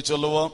சொல்லுவோம்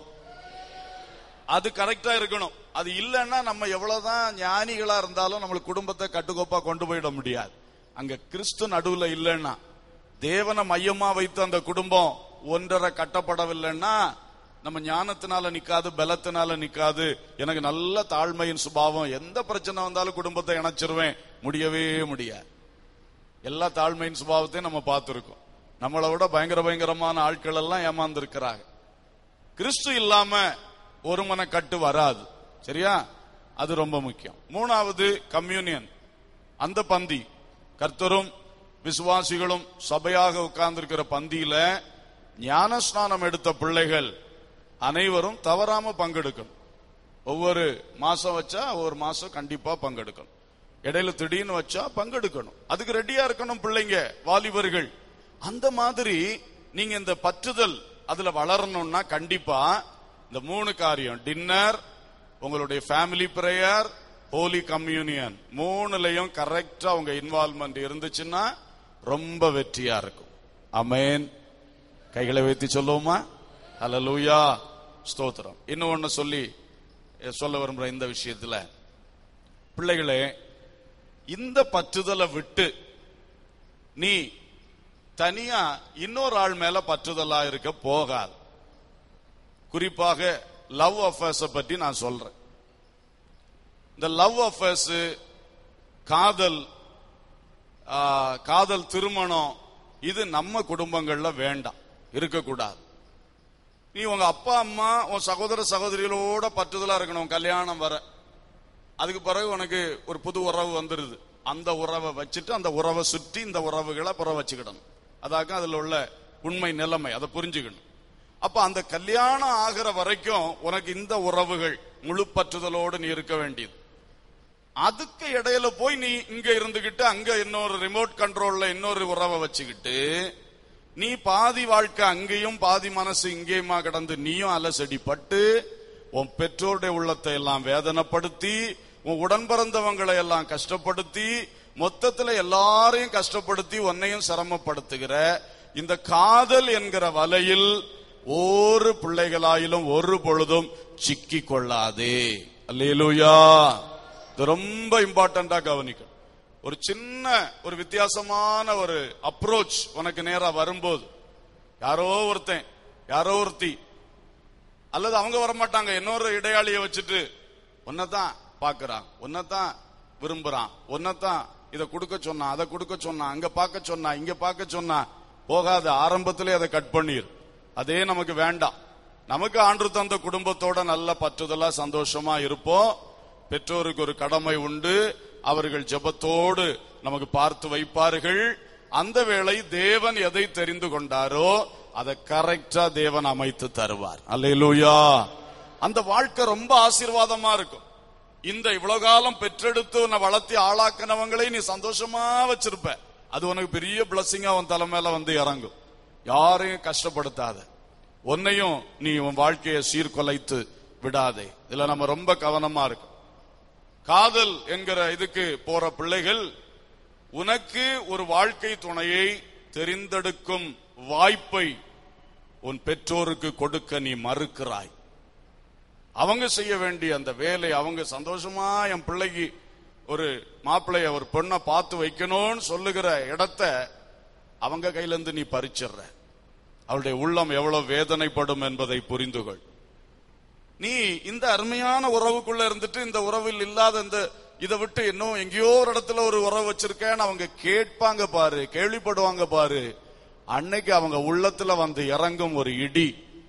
அது கரெக்டா இருக்கணும் அது இல்லைன்னா நம்ம எவ்வளவுதான் ஞானிகளா இருந்தாலும் நம்மளுக்கு குடும்பத்தை கட்டுக்கோப்பா கொண்டு போயிட முடியாது அங்க கிறிஸ்து நடுவுல இல்லைன்னா தேவனை மையமா வைத்து அந்த குடும்பம் ஒன்றரை கட்டப்படவில்லைன்னா நம்ம ஞானத்தினால நிக்காது பலத்தினால நிக்காது எனக்கு நல்ல தாழ்மையின் சுபாவம் எந்த பிரச்சனை வந்தாலும் குடும்பத்தை இணைச்சிருவேன் முடியவே முடியாது எல்லா தாழ்மையின் சுபாவத்தையும் நம்ம பார்த்திருக்கோம் நம்மளை விட பயங்கர பயங்கரமான ஆட்கள் எல்லாம் ஏமாந்துருக்கிறாங்க கிறிஸ்து இல்லாம ஒரு கட்டு வராது சரியா அது ரொம்ப முக்கியம் மூணாவது கம்யூனியன் அந்த பந்தி கர்த்தரும் விசுவாசிகளும் சபையாக உட்கார்ந்திருக்கிற பந்தியில ஞானஸ்நானம் எடுத்த பிள்ளைகள் அனைவரும் தவறாம பங்கெடுக்கணும் ஒவ்வொரு மாசம் வச்சா ஒவ்வொரு மாசம் கண்டிப்பா பங்கெடுக்கணும் இடையில திடீர்னு வச்சா பங்கெடுக்கணும் அதுக்கு ரெடியா இருக்கணும் பிள்ளைங்க வாலிபர்கள் அந்த மாதிரி நீங்க இந்த பற்றுதல் அதுல வளரணும்னா கண்டிப்பா இந்த மூணு காரியம் டின்னர் உங்களுடைய ஃபேமிலி பிரேயர் ஹோலி கம்யூனியன் மூணுலயும் கரெக்டா உங்க இன்வால்மெண்ட் இருந்துச்சுன்னா ரொம்ப வெற்றியா இருக்கும் அமேன் கைகளை வைத்து சொல்லுவோமா ஹalleluya ஸ்தோத்திரம் இன்னும் ஒண்ணு சொல்லி அஹ், சொல்ல விரும்புற இந்த விஷயத்துல பிள்ளைகளே இந்த பற்றுதலை விட்டு நீ தனியா இன்னொரு ஆள் மேல பற்றுதலா இருக்க போகாது குறிப்பாக லவ் அஃபேர்ஸ் பற்றி நான் சொல்றேன் இந்த லவ் அஃபேர்ஸ் காதல் ஆ, காதல் திருமணம் இது நம்ம குடும்பங்கள்ல வேண்டாம் இருக்கக்கூடாது நீ உங்க அப்பா அம்மா உன் சகோதர சகோதரிகளோட பற்றுதலா இருக்கணும் கல்யாணம் வர அதுக்கு பிறகு உனக்கு ஒரு புது உறவு வந்துருது அந்த உறவை வச்சுட்டு அந்த உறவை சுற்றி இந்த உறவுகளை புற வச்சுக்கிடணும் அதாக்க அதுல உள்ள உண்மை நிலைமை அதை புரிஞ்சுக்கணும் அப்ப அந்த கல்யாணம் ஆகிற வரைக்கும் உனக்கு இந்த உறவுகள் முழு பற்றுதலோடு நீ இருக்க வேண்டியது அதுக்கு இடையில போய் நீ இங்க இருந்துகிட்டு அங்க இன்னொரு ரிமோட் கண்ட்ரோல்ல இன்னொரு உறவை வச்சுக்கிட்டு நீ பாதி வாழ்க்கை அங்கேயும் பாதி மனசு இங்கேயுமா கிடந்து நீயும் அலசடிப்பட்டு உன் பெற்றோருடைய உள்ளத்தை எல்லாம் வேதனைப்படுத்தி உன் உடன் பிறந்தவங்களை எல்லாம் கஷ்டப்படுத்தி மொத்தத்துல எல்லாரையும் கஷ்டப்படுத்தி உன்னையும் சிரமப்படுத்துகிற இந்த காதல் என்கிற வலையில் ஒரு பிள்ளைகளாயிலும் ஒரு பொழுதும் சிக்கி கொள்ளாதே அல்லேலூயா இது ரொம்ப இம்பார்ட்டண்டா கவனிக்கணும் ஒரு சின்ன ஒரு வித்தியாசமான ஒரு அப்ரோச் உனக்கு நேரா வரும்போது யாரோ ஒருத்தன் யாரோ ஒருத்தி அல்லது அவங்க வரமாட்டாங்க இன்னொரு இடையாளியை வச்சுட்டு உன்னதான் பாக்குறான் உன்னதான் விரும்புறான் உன்னதான் இதை கொடுக்க சொன்னான் அதை கொடுக்க சொன்னான் அங்க பார்க்க சொன்னா இங்க பார்க்க சொன்னா போகாத ஆரம்பத்திலே அதை கட் பண்ணிரு அதே நமக்கு வேண்டாம் நமக்கு ஆண்டு தந்த குடும்பத்தோட நல்ல பற்றுதலா சந்தோஷமா இருப்போம் பெற்றோருக்கு ஒரு கடமை உண்டு அவர்கள் ஜெபத்தோடு நமக்கு பார்த்து வைப்பார்கள் அந்த வேளை தேவன் எதை தெரிந்து கொண்டாரோ அதை கரெக்டா தேவன் அமைத்து தருவார் அல்லேலூயா அந்த வாழ்க்கை ரொம்ப ஆசீர்வாதமா இருக்கும் இந்த இவ்வளவு காலம் பெற்றெடுத்து உன்னை வளர்த்தி ஆளாக்கினவங்களை நீ சந்தோஷமா வச்சிருப்ப அது உனக்கு பெரிய பிளஸ்ஸிங்கா உன் தலைமையில வந்து இறங்கும் யாரையும் கஷ்டப்படுத்தாத உன்னையும் நீ உன் வாழ்க்கையை சீர்குலைத்து விடாதே இதுல நம்ம ரொம்ப கவனமா இருக்கும் காதல் என்கிற இதுக்கு போற பிள்ளைகள் உனக்கு ஒரு வாழ்க்கை துணையை தெரிந்தெடுக்கும் வாய்ப்பை உன் பெற்றோருக்கு கொடுக்க நீ மறுக்கிறாய் அவங்க செய்ய வேண்டிய அந்த வேலை அவங்க சந்தோஷமா என் பிள்ளைக்கு ஒரு மாப்பிள்ளைய ஒரு பொண்ணை பார்த்து வைக்கணும்னு சொல்லுகிற இடத்த அவங்க கையில இருந்து நீ பறிச்சிடுற அவளுடைய உள்ளம் எவ்வளவு வேதனைப்படும் என்பதை புரிந்து கொள் நீ இந்த அருமையான உறவுக்குள்ள இருந்துட்டு இந்த உறவில் இல்லாத இந்த இதை விட்டு இன்னும் எங்கேயோ ஒரு இடத்துல ஒரு உறவு வச்சிருக்கேன்னு அவங்க கேட்பாங்க பாரு கேள்விப்படுவாங்க பாரு அன்னைக்கு அவங்க உள்ளத்துல வந்து இறங்கும் ஒரு இடி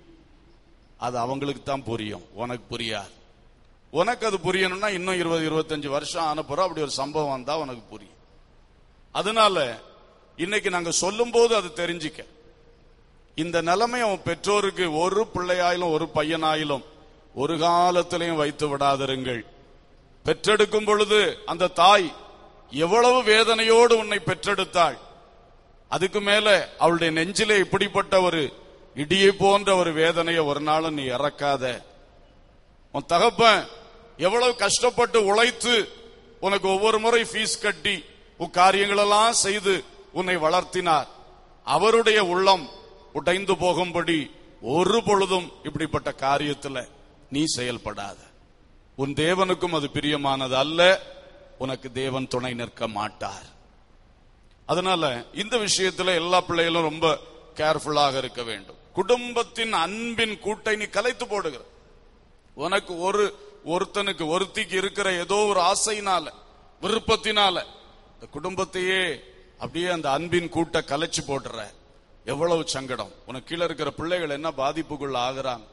அது அவங்களுக்கு தான் புரியும் உனக்கு புரியாது உனக்கு அது புரியணும்னா இன்னும் இருபது இருபத்தஞ்சு வருஷம் ஆனப்புறம் அப்படி ஒரு சம்பவம் வந்தா உனக்கு புரியும் அதனால இன்னைக்கு நாங்க சொல்லும் போது அது தெரிஞ்சிக்க இந்த நிலைமை அவன் பெற்றோருக்கு ஒரு பிள்ளையாயிலும் ஒரு பையனாயிலும் ஒரு காலத்திலையும் வைத்து விடாதிருங்கள் பெற்றெடுக்கும் பொழுது அந்த தாய் எவ்வளவு வேதனையோடு உன்னை பெற்றெடுத்தாள் அதுக்கு மேல அவளுடைய நெஞ்சிலே இப்படிப்பட்ட ஒரு இடியை போன்ற ஒரு வேதனையை ஒரு நாளும் நீ இறக்காத உன் தகப்பன் எவ்வளவு கஷ்டப்பட்டு உழைத்து உனக்கு ஒவ்வொரு முறை ஃபீஸ் கட்டி உன் காரியங்களெல்லாம் செய்து உன்னை வளர்த்தினார் அவருடைய உள்ளம் உடைந்து போகும்படி ஒரு பொழுதும் இப்படிப்பட்ட காரியத்துல நீ செயல்படாத உன் தேவனுக்கும் அது பிரியமானது அல்ல உனக்கு தேவன் துணை நிற்க மாட்டார் அதனால இந்த விஷயத்துல எல்லா பிள்ளைகளும் ரொம்ப கேர்ஃபுல்லாக இருக்க வேண்டும் குடும்பத்தின் அன்பின் கூட்டை நீ கலைத்து போடுகிற உனக்கு ஒரு ஒருத்தனுக்கு ஒருத்திக்கு இருக்கிற ஏதோ ஒரு ஆசையினால விருப்பத்தினால இந்த குடும்பத்தையே அப்படியே அந்த அன்பின் கூட்ட கலைச்சு போடுற எவ்வளவு சங்கடம் உனக்கு கீழே இருக்கிற பிள்ளைகள் என்ன பாதிப்புக்குள்ள ஆகுறாங்க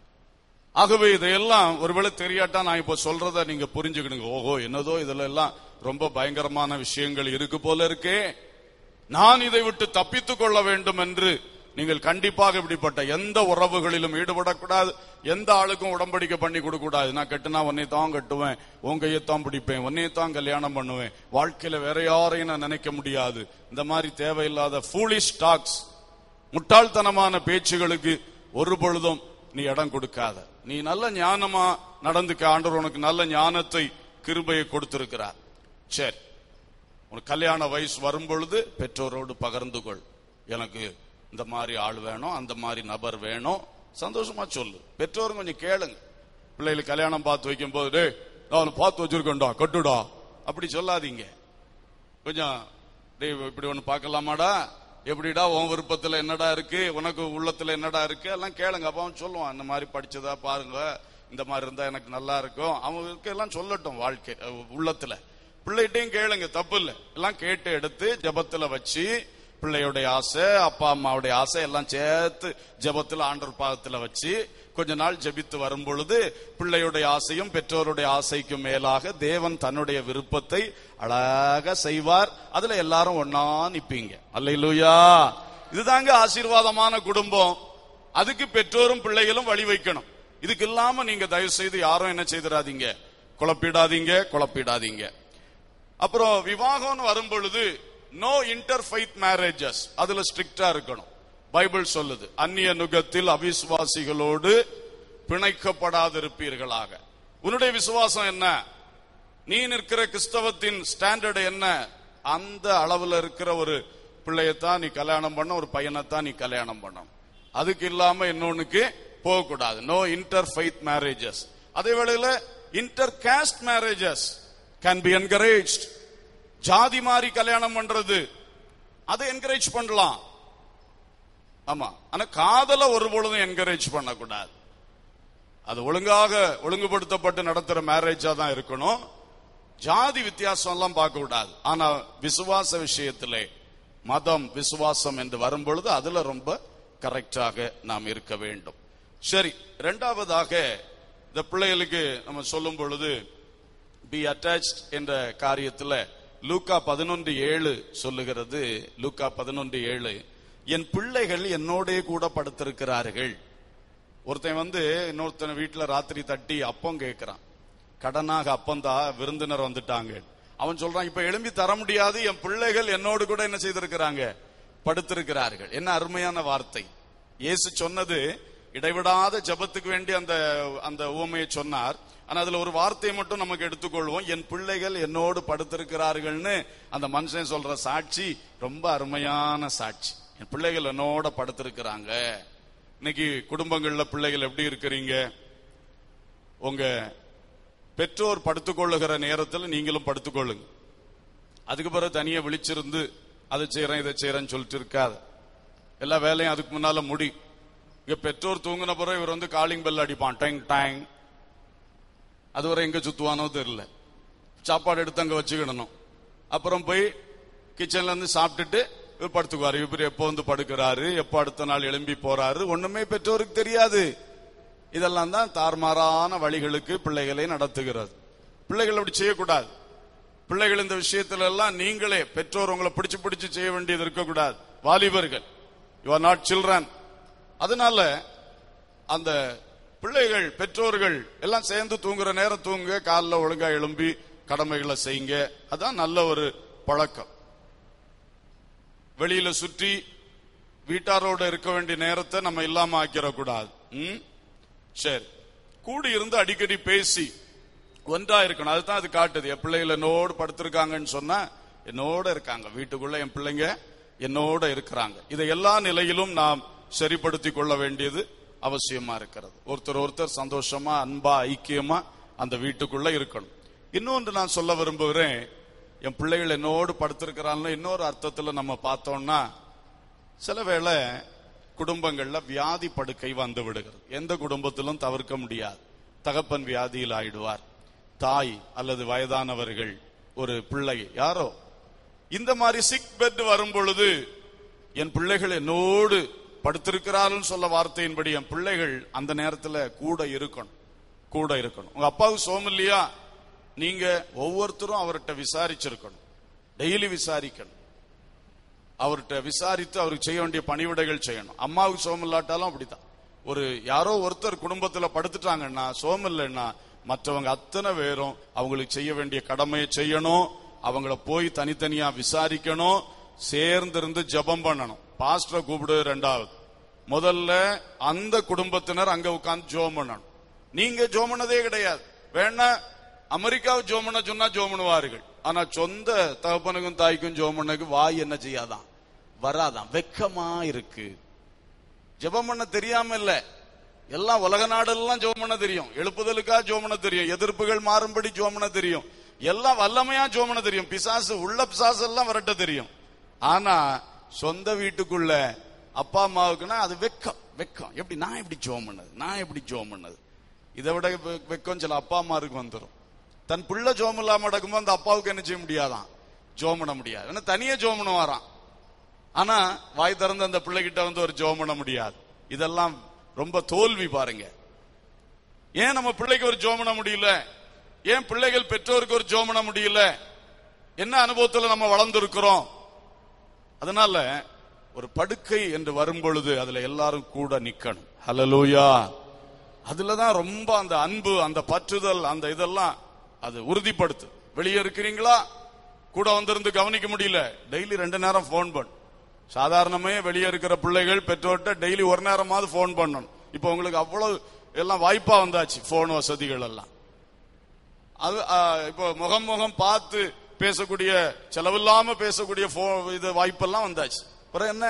ஆகவே இதையெல்லாம் ஒருவேளை தெரியாட்டா நான் இப்ப சொல்றத நீங்க புரிஞ்சுக்கணுங்க ஓஹோ என்னதோ இதுல எல்லாம் ரொம்ப பயங்கரமான விஷயங்கள் இருக்கு போல இருக்கே நான் இதை விட்டு தப்பித்துக் கொள்ள வேண்டும் என்று நீங்கள் கண்டிப்பாக இப்படிப்பட்ட எந்த உறவுகளிலும் ஈடுபடக்கூடாது எந்த ஆளுக்கும் உடம்படிக்கை பண்ணி கொடுக்க கூடாது நான் கட்டுனா உன்னை தான் கட்டுவேன் உன் கையைத்தான் பிடிப்பேன் உன்னையை தான் கல்யாணம் பண்ணுவேன் வாழ்க்கையில வேற யாரையும் நான் நினைக்க முடியாது இந்த மாதிரி தேவையில்லாத ஃபூலிஷ் டாக்ஸ் முட்டாள்தனமான பேச்சுகளுக்கு ஒரு பொழுதும் நீ இடம் கொடுக்காத நீ நல்ல ஞானமா நடந்துக்க ஆண்டவர் உனக்கு நல்ல ஞானத்தை கிருபையை கொடுத்திருக்கிறார் சரி உனக்கு கல்யாண வயசு வரும் பொழுது பெற்றோரோடு பகிர்ந்து கொள் எனக்கு இந்த மாதிரி ஆள் வேணும் அந்த மாதிரி நபர் வேணும் சந்தோஷமா சொல்லு பெற்றோரும் கொஞ்சம் கேளுங்க பிள்ளைகளுக்கு கல்யாணம் பார்த்து வைக்கும் போது "டேய், நான் உன்னை பார்த்து வச்சிருக்கேன்டா கட்டுடா அப்படி சொல்லாதீங்க கொஞ்சம் டேய் இப்படி ஒண்ணு பார்க்கலாமாடா எப்படிடா உன் விருப்பத்துல என்னடா இருக்கு உனக்கு உள்ளத்துல என்னடா இருக்கு எல்லாம் கேளுங்க அப்ப அவன் சொல்லுவான் இந்த மாதிரி படிச்சதா பாருங்க இந்த மாதிரி இருந்தா எனக்கு நல்லா இருக்கும் அவங்களுக்கு எல்லாம் சொல்லட்டும் வாழ்க்கை அஹ், உள்ளத்துல பிள்ளைகிட்டையும் கேளுங்க தப்பு இல்ல எல்லாம் கேட்டு எடுத்து ஜெபத்துல வச்சு பிள்ளையுடைய ஆசை அப்பா அம்மாவுடைய ஆசை எல்லாம் சேர்த்து ஜெபத்துல ஆண்டவர் பாதத்துல வச்சு கொஞ்ச நாள் ஜெபித்து வரும் பொழுது பிள்ளையுடைய ஆசையும் பெற்றோருடைய ஆசைக்கும் மேலாக தேவன் தன்னுடைய விருப்பத்தை அழகா செய்வார் அதுல எல்லாரும் ஒன்னா நிப்பீங்க அல்லையிலூயா இதுதாங்க ஆசீர்வாதமான குடும்பம் அதுக்கு பெற்றோரும் பிள்ளைகளும் வழி வைக்கணும் இதுக்கு இல்லாம நீங்க தயவு செய்து யாரும் என்ன செய்திடாதீங்க குழப்பிடாதீங்க குழப்பிடாதீங்க அப்புறம் விவாகம்னு வரும் பொழுது நோ இன்டர்ஃபைத் மேரேஜஸ் அதுல ஸ்ட்ரிக்டா இருக்கணும் பைபிள் சொல்லுது அந்நிய நுகத்தில் அவிசுவாசிகளோடு பிணைக்கப்படாதிருப்பீர்களாக உன்னுடைய விசுவாசம் என்ன நீ நிற்கிற கிறிஸ்தவத்தின் ஸ்டாண்டர்ட் என்ன அந்த அளவுல இருக்கிற ஒரு பிள்ளையத்தான் நீ கல்யாணம் பண்ண ஒரு பையனைத்தான் நீ கல்யாணம் பண்ணணும் அதுக்கு இல்லாம இன்னொன்னுக்கு போக கூடாது நோ இன்டர் ஃபைத் மேரேஜஸ் அதே வேளையில inter caste marriages can be encourage ஜாதி மாறி கல்யாணம் பண்றது அதை என்கரேஜ் பண்ணலாம் ஆமா ஆனா காதல ஒரு பொழுதும் என்கரேஜ் பண்ணக்கூடாது அது ஒழுங்காக ஒழுங்குபடுத்தப்பட்டு நடத்துற மேரேஜா தான் இருக்கணும் ஜாதி வித்தியாசம் எல்லாம் பார்க்க கூடாது ஆனா விசுவாச விஷயத்திலே மதம் விசுவாசம் என்று வரும் பொழுது அதுல ரொம்ப கரெக்டாக நாம் இருக்க வேண்டும் சரி இரண்டாவதாக இந்த பிள்ளைகளுக்கு நம்ம சொல்லும் பொழுது பி அட்டாச்ட் என்ற காரியத்துல லூக்கா பதினொன்று ஏழு சொல்லுகிறது லூக்கா பதினொன்று ஏழு என் பிள்ளைகள் என்னோடே கூட படுத்திருக்கிறார்கள் ஒருத்தன் வந்து இன்னொருத்தன் வீட்டுல ராத்திரி தட்டி அப்பம் கேட்கிறான் கடனாக அப்பந்தா விருந்தினர் வந்துட்டாங்க அவன் சொல்றான் இப்ப எழும்பி தர முடியாது என் பிள்ளைகள் என்னோடு கூட என்ன செய்திருக்கிறாங்க படுத்திருக்கிறார்கள் என்ன அருமையான வார்த்தை இயேசு சொன்னது இடைவிடாத ஜெபத்துக்கு வேண்டி அந்த அந்த உவமையை சொன்னார் ஆனா அதுல ஒரு வார்த்தையை மட்டும் நமக்கு எடுத்துக்கொள்வோம் என் பிள்ளைகள் என்னோடு படுத்திருக்கிறார்கள்னு அந்த மனுஷன் சொல்ற சாட்சி ரொம்ப அருமையான சாட்சி என் பிள்ளைகள் என்னோட படுத்திருக்கிறாங்க இன்னைக்கு குடும்பங்கள்ல பிள்ளைகள் எப்படி இருக்கிறீங்க உங்க பெற்றோர் படுத்துக்கொள்ளுகிற நேரத்தில் நீங்களும் படுத்துக்கொள்ளுங்க அதுக்கு பிறகு தனியா விழிச்சிருந்து அதை செய்யறேன் இதை செய்யறேன்னு சொல்லிட்டு இருக்காது எல்லா வேலையும் அதுக்கு முன்னால முடி இங்க பெற்றோர் தூங்கின பிறகு இவர் வந்து காலிங் பெல் அடிப்பான் டேங் டேங் அதுவரை எங்க சுத்துவானோ தெரியல சாப்பாடு எடுத்து அங்க வச்சுக்கிடணும் அப்புறம் போய் கிச்சன்ல இருந்து சாப்பிட்டுட்டு இவர் படுத்துக்குவாரு இவர் எப்போ வந்து படுக்கிறாரு எப்போ அடுத்த நாள் எழும்பி போறாரு ஒண்ணுமே பெற்றோருக்கு தெரியாது இதெல்லாம் தான் தார்மாரான வழிகளுக்கு பிள்ளைகளை நடத்துகிறது பிள்ளைகள் அப்படி செய்யக்கூடாது பிள்ளைகள் இந்த விஷயத்துல எல்லாம் நீங்களே பெற்றோர் உங்களை பிடிச்சு பிடிச்சு செய்ய வேண்டியது இருக்கக்கூடாது வாலிபர்கள் யூ ஆர் நாட் சில்ட்ரன் அதனால அந்த பிள்ளைகள் பெற்றோர்கள் எல்லாம் சேர்ந்து தூங்குற நேரம் தூங்குங்க காலைல ஒழுங்கா எழும்பி கடமைகளை செய்யுங்க அதான் நல்ல ஒரு பழக்கம் வெளியில சுற்றி வீட்டாரோட இருக்க வேண்டிய நேரத்தை நம்ம இல்லாம ஆக்கிடக்கூடாது ம்? சரி கூடி இருந்து அடிக்கடி பேசி ஒன்றா இருக்கணும் அதுதான் அது காட்டுது என் பிள்ளைகள் என்னோடு படுத்திருக்காங்கன்னு சொன்னா என்னோட இருக்காங்க வீட்டுக்குள்ள என் பிள்ளைங்க என்னோட இருக்கிறாங்க இதை எல்லா நிலையிலும் நாம் சரிப்படுத்திக் கொள்ள வேண்டியது அவசியமா இருக்கிறது ஒருத்தர் ஒருத்தர் சந்தோஷமா அன்பா ஐக்கியமா அந்த வீட்டுக்குள்ள இருக்கணும் இன்னொன்று நான் சொல்ல விரும்புகிறேன் என் பிள்ளைகள் என்னோடு படுத்திருக்கிறான்னு இன்னொரு அர்த்தத்துல நம்ம பார்த்தோம்னா சில வேளை குடும்பங்கள்ல வியாதி படுக்கை வந்து விடுகிறது எந்த குடும்பத்திலும் தவிர்க்க முடியாது தகப்பன் வியாதியில் ஆயிடுவார் தாய் அல்லது வயதானவர்கள் ஒரு பிள்ளை யாரோ இந்த மாதிரி சிக் பெட் வரும் பொழுது என் பிள்ளைகள் என்னோடு படுத்திருக்கிறார்கள் சொல்ல வார்த்தையின்படி என் பிள்ளைகள் அந்த நேரத்துல கூட இருக்கணும் கூட இருக்கணும் உங்க அப்பாவுக்கு சோம் இல்லையா நீங்க ஒவ்வொருத்தரும் அவர்கிட்ட விசாரிச்சிருக்கணும் டெய்லி விசாரிக்கணும் அவர்கிட்ட விசாரித்து அவருக்கு செய்ய வேண்டிய பணிவிடைகள் செய்யணும் அம்மாவுக்கு சோம் இல்லாட்டாலும் அப்படித்தான் ஒரு யாரோ ஒருத்தர் குடும்பத்துல படுத்துட்டாங்கன்னா சோம் இல்லைன்னா மற்றவங்க அத்தனை பேரும் அவங்களுக்கு செய்ய வேண்டிய கடமையை செய்யணும் அவங்கள போய் தனித்தனியா விசாரிக்கணும் சேர்ந்திருந்து ஜெபம் பண்ணணும் பாஸ்டரை கூப்பிடு ரெண்டாவது முதல்ல அந்த குடும்பத்தினர் அங்க உட்கார்ந்து ஜோம் பண்ணணும் நீங்க ஜோம் பண்ணதே கிடையாது வேணா அமெரிக்காவை ஜோம் பண்ண சொன்னா ஜோம் பண்ணுவார்கள் ஆனா சொந்த தகப்பனுக்கும் தாய்க்கும் ஜோம் பண்ணக்கு வாய் என்ன செய்யாதான் வராதான் வெக்கமா இருக்கு ஜெபம் பண்ண தெரியாம இல்ல எல்லாம் உலக நாடெல்லாம் ஜெபம் பண்ண தெரியும் எழுப்புதலுக்கா ஜெபம் பண்ண தெரியும் எதிர்ப்புகள் மாறும்படி ஜெபம் பண்ண தெரியும் எல்லாம் வல்லமையா ஜெபம் பண்ண தெரியும் பிசாசு உள்ள பிசாசு எல்லாம் விரட்ட தெரியும் ஆனா சொந்த வீட்டுக்குள்ள அப்பா அம்மாவுக்குன்னா அது வெக்கம் வெக்கம் எப்படி நான் எப்படி ஜெபம் பண்ணது நான் எப்படி ஜெபம் பண்ணது இதை விட வெ- வெக்கம் சில அப்பா அம்மாருக்கு வந்துடும் தன் பிள்ளை ஜோம் இல்லாம நடக்கும்போது அந்த அப்பாவுக்கு என்ன செய்ய முடியாதான் ஜோம் பண்ண முடியாது ஏன்னா தனியே ஜோம் பண்ண வரான் ஆனா வாய் திறந்து அந்த பிள்ளைகிட்ட வந்து ஒரு ஜோம் பண்ண முடியாது இதெல்லாம் ரொம்ப தோல்வி பாருங்க ஏன் நம்ம பிள்ளைக்கு ஒரு ஜோம் பண்ண முடியல ஏன் பிள்ளைகள் பெற்றோருக்கு ஒரு ஜோம் பண்ண முடியல என்ன அனுபவத்துல நம்ம வளர்ந்திருக்கிறோம் அதனால ஒரு படுக்கை என்று வரும் பொழுது அதுல எல்லாரும் கூட நிக்கணும் ஹலலூயா அதுலதான் ரொம்ப அந்த அன்பு அந்த பற்றுதல் அந்த இதெல்லாம் அது உறுதிப்படுத்து வெளியே இருக்கிறீங்களா கூட வந்திருந்து கவனிக்க முடியல டெய்லி ரெண்டு நேரம் ஃபோன் பண்ணு சாதாரணமே வெளியே இருக்கிற பிள்ளைகள் பெற்றோர்கிட்ட டெய்லி ஒரு நேரமாவது ஃபோன் பண்ணணும் இப்போ உங்களுக்கு அவ்வளவு எல்லாம் வாய்ப்பா வந்தாச்சு ஃபோன் வசதிகள் எல்லாம் அது ஆ, இப்போ முகம் முகம் பார்த்து பேசக்கூடிய செலவில்லாம பேசக்கூடிய phone- இது வாய்ப்பெல்லாம் வந்தாச்சு அப்புறம் என்ன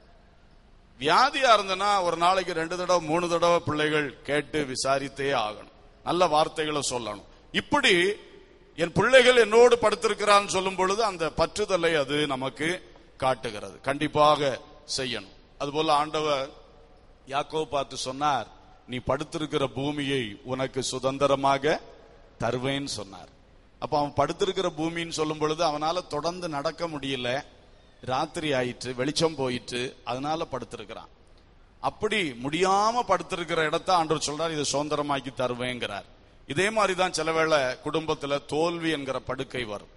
வியாதியா இருந்தனா ஒரு நாளைக்கு ரெண்டு தடவை மூணு தடவை பிள்ளைகள் கேட்டு விசாரித்தே ஆகணும் நல்ல வார்த்தைகளை சொல்லணும் இப்படி என் பிள்ளைகள் என்னோடு படுத்திருக்கிறான்னு சொல்லும் பொழுது அந்த பற்றுதலை அது நமக்கு காட்டுகிறது கண்டிப்பாக செய்யணும் அதுபோல ஆண்டவர் யாக்கோ பார்த்து சொன்னார் நீ படுத்திருக்கிற பூமியை உனக்கு சுதந்திரமாக தருவேன்னு சொன்னார் அப்ப அவன் படுத்திருக்கிற பூமின்னு சொல்லும் பொழுது அவனால தொடர்ந்து நடக்க முடியல ராத்திரி ஆயிற்று வெளிச்சம் போயிட்டு அதனால படுத்திருக்கிறான் அப்படி முடியாம படுத்திருக்கிற இடத்த ஆண்டவர் சொல்றார் இதை சுதந்திரமாக்கி தருவேங்கிறார் இதே மாதிரி தான் சில வேளை குடும்பத்துல தோல்வி என்கிற படுக்கை வரும்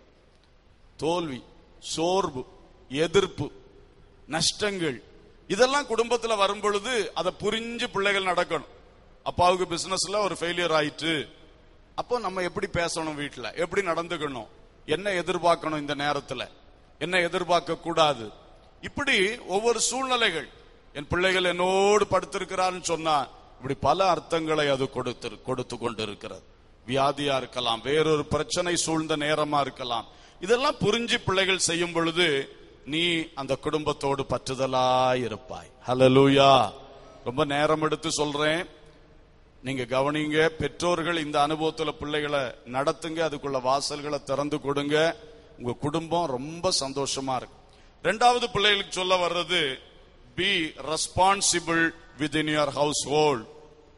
தோல்வி சோர்வு எதிர்ப்பு நஷ்டங்கள் இதெல்லாம் குடும்பத்துல வரும் பொழுது அதை புரிஞ்சு பிள்ளைகள் நடக்கணும் அப்பாவுக்கு பிசினஸ்ல ஒரு ஃபெயிலியர் ஆயிட்டு அப்போ நம்ம எப்படி பேசணும் வீட்டுல எப்படி நடந்துக்கணும் என்ன எதிர்பார்க்கணும் இந்த நேரத்துல என்ன எதிர்பார்க்க கூடாது இப்படி ஒவ்வொரு சூழ்நிலைகள் என் பிள்ளைகள் என்னோடு படுத்திருக்கிறான்னு சொன்னா இப்படி பல அர்த்தங்களை அது கொடுத்து கொடுத்து கொண்டு இருக்கிறது வியாதியா இருக்கலாம் வேறொரு பிரச்சனை சூழ்ந்த நேரமா இருக்கலாம் இதெல்லாம் புரிஞ்சு பிள்ளைகள் செய்யும் பொழுது நீ அந்த குடும்பத்தோடு பற்றுதலா இருப்பாய் ஹalleluya ரொம்ப நேரம் எடுத்து சொல்றேன் நீங்க கவனிங்க பெற்றோர்கள் இந்த அனுபவத்துல பிள்ளைகளை நடத்துங்க அதுக்குள்ள வாசல்களை திறந்து கொடுங்க உங்க குடும்பம் ரொம்ப சந்தோஷமா இருக்கும் ரெண்டாவது பிள்ளைகளுக்கு சொல்ல வர்றது be responsible within your household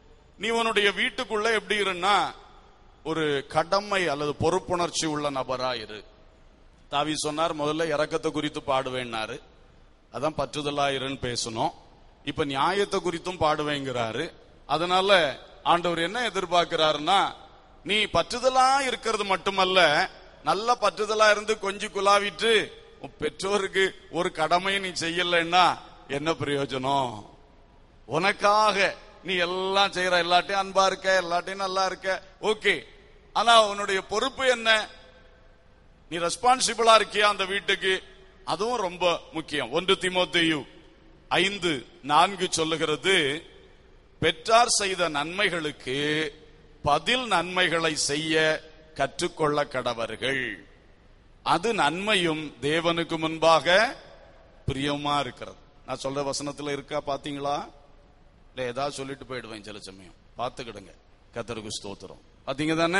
நீ உன்னுடைய வீட்டுக்குள்ள எப்படி இருன்னா ஒரு கடமை அல்லது பொறுப்புணர்ச்சி உள்ள நபரா இரு தாவி சொன்னார் முதல்ல இறக்கத்தை குறித்து பாடுவேன்னாரு அதான் பற்றுதலா இருன்னு பேசணும் இப்ப நியாயத்தை குறித்தும் பாடுவேங்கிறாரு அதனால ஆண்டவர் என்ன எதிர்பார்க்கிறாருன்னா நீ பற்றுதலா இருக்கிறது மட்டுமல்ல நல்ல பற்றுதலா இருந்து கொஞ்சம் குலாவிட்டு உன் பெற்றோருக்கு ஒரு கடமையை நீ செய்யலைன்னா என்ன பிரயோஜனம் உனக்காக நீ எல்லாம் செய்யற எல்லாட்டையும் அன்பா இருக்க எல்லாட்டையும் நல்லா இருக்க ஓகே ஆனா உன்னுடைய பொறுப்பு என்ன நீ ரெஸ்பான்சிபிளா இருக்கியா அந்த வீட்டுக்கு அதுவும் ரொம்ப முக்கியம் ஒன்று திமோத்தேயு ஐந்து நான்கு சொல்லுகிறது பெற்றார் செய்த நன்மைகளுக்கு பதில் நன்மைகளை செய்ய கற்றுக்கொள்ள கடவர்கள் அது நன்மையும் தேவனுக்கு முன்பாக பிரியமா இருக்கிறது நான் சொல்ற வசனத்துல இருக்கா பாத்தீங்களா இல்ல ஏதாவது சொல்லிட்டு போயிடுவேன் சில சமயம் பார்த்துக்கிடுங்க கத்தருக்கு ஸ்தோத்திரம் பாத்தீங்க தானே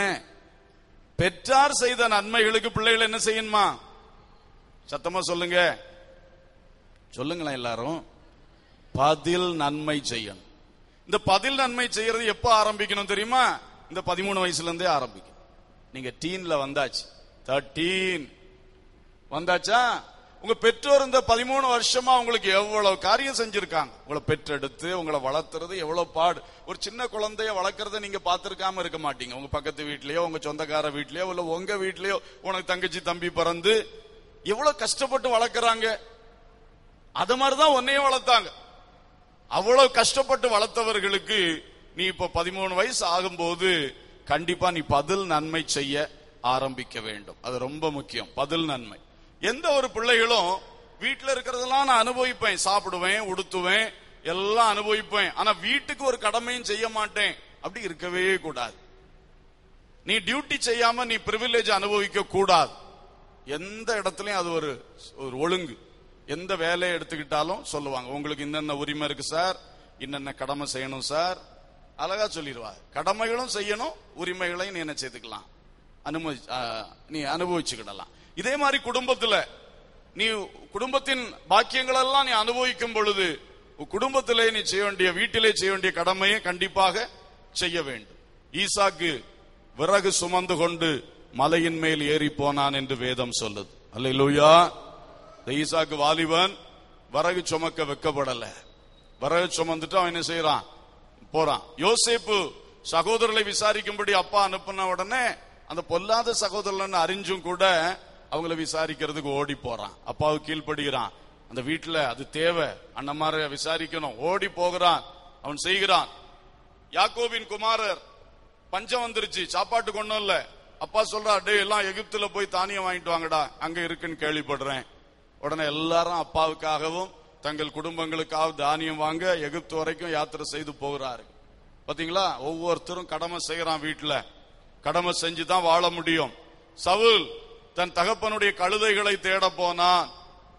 பெற்றார் செய்த நன்மைகளுக்கு பிள்ளைகள் என்ன செய்யணுமா சத்தமா சொல்லுங்க சொல்லுங்களேன் எல்லாரும் பதில் நன்மை செய்யணும் இந்த பதில் நன்மை செய்யறது எப்ப ஆரம்பிக்கணும் தெரியுமா இந்த பதிமூணு வயசுல இருந்தே ஆரம்பிக்கும் நீங்க டீன்ல வந்தாச்சு தேர்ட்டீன் வந்தாச்சா உங்க பெற்றோர் இந்த பதிமூணு வருஷமா உங்களுக்கு எவ்வளவு காரியம் செஞ்சிருக்காங்க உங்களை பெற்றெடுத்து உங்களை வளர்த்துறது எவ்வளவு பாடு ஒரு சின்ன குழந்தைய வளர்க்கறத நீங்க பார்த்திருக்காம இருக்க மாட்டீங்க உங்க பக்கத்து வீட்லயோ உங்க சொந்தக்கார வீட்லயோ இல்ல உங்க வீட்லயோ உனக்கு தங்கச்சி தம்பி பிறந்து எவ்வளவு கஷ்டப்பட்டு வளர்க்கறாங்க அது மாதிரிதான் உன்னையும் வளர்த்தாங்க அவ்வளவு கஷ்டப்பட்டு வளர்த்தவர்களுக்கு நீ இப்ப பதிமூணு வயசு ஆகும்போது கண்டிப்பா நீ பதில் நன்மை செய்ய ஆரம்பிக்க வேண்டும் அது ரொம்ப முக்கியம் பதில் நன்மை எந்த ஒரு பிள்ளைகளும் வீட்டுல இருக்கிறதெல்லாம் நான் அனுபவிப்பேன் சாப்பிடுவேன் உடுத்துவேன் எல்லாம் அனுபவிப்பேன் ஆனா வீட்டுக்கு ஒரு கடமையும் செய்ய மாட்டேன் அப்படி இருக்கவே கூடாது நீ டியூட்டி செய்யாம நீ பிரிவிலேஜ் அனுபவிக்க கூடாது எந்த இடத்துலயும் அது ஒரு ஒரு ஒழுங்கு எந்த வேலையை எடுத்துக்கிட்டாலும் சொல்லுவாங்க உங்களுக்கு இன்னென்ன உரிமை இருக்கு சார் இன்னென்ன கடமை செய்யணும் சார் அழகா சொல்லிடுவா கடமைகளும் செய்யணும் உரிமைகளையும் நீ என்ன செய்துக்கலாம் அனுமதி ஆ, நீ அனுபவிச்சுக்கிடலாம் இதே மாதிரி குடும்பத்துல நீ குடும்பத்தின் பாக்கியங்கள் எல்லாம் நீ அனுபவிக்கும் பொழுது உன் குடும்பத்திலே நீ செய்ய வேண்டிய வீட்டிலே செய்ய வேண்டிய கடமையை கண்டிப்பாக செய்ய வேண்டும் ஈசாக்கு விறகு சுமந்து கொண்டு மலையின் மேல் ஏறி போனான் என்று வேதம் சொல்லுது அல்லேலூயா இந்த ஈசாக்கு வாலிபன் விறகு சுமக்க வெக்கப்படல விறகு சுமந்துட்டு அவன் என்ன செய்யறான் போறான் யோசேப்பு சகோதரர்களை விசாரிக்கும்படி அப்பா அனுப்புன உடனே அந்த பொல்லாத சகோதரன் அறிஞ்சும் கூட அவங்கள விசாரிக்கிறதுக்கு ஓடி போறான் அப்பாவுக்கு கீழ்ப்படுகிறான் அந்த வீட்டுல அது தேவை அண்ணமார விசாரிக்கணும் ஓடி போகிறான் அவன் செய்கிறான் யாக்கோபின் குமாரர் பஞ்சம் வந்துருச்சு சாப்பாட்டு கொண்டும் இல்ல அப்பா சொல்றா டேய் எல்லாம் எகிப்துல போய் தானியம் வாங்கிட்டு வாங்கடா அங்க இருக்குன்னு கேள்விப்படுறேன் உடனே எல்லாரும் அப்பாவுக்காகவும் தங்கள் குடும்பங்களுக்காக தானியம் வாங்க எகிப்து வரைக்கும் யாத்திரை செய்து போகிறாரு பாத்தீங்களா ஒவ்வொருத்தரும் கடமை செய்யறான் வீட்டுல கடமை செஞ்சு தான் வாழ முடியும் சவுல் தன் தகப்பனுடைய கழுதைகளை தேட போனான்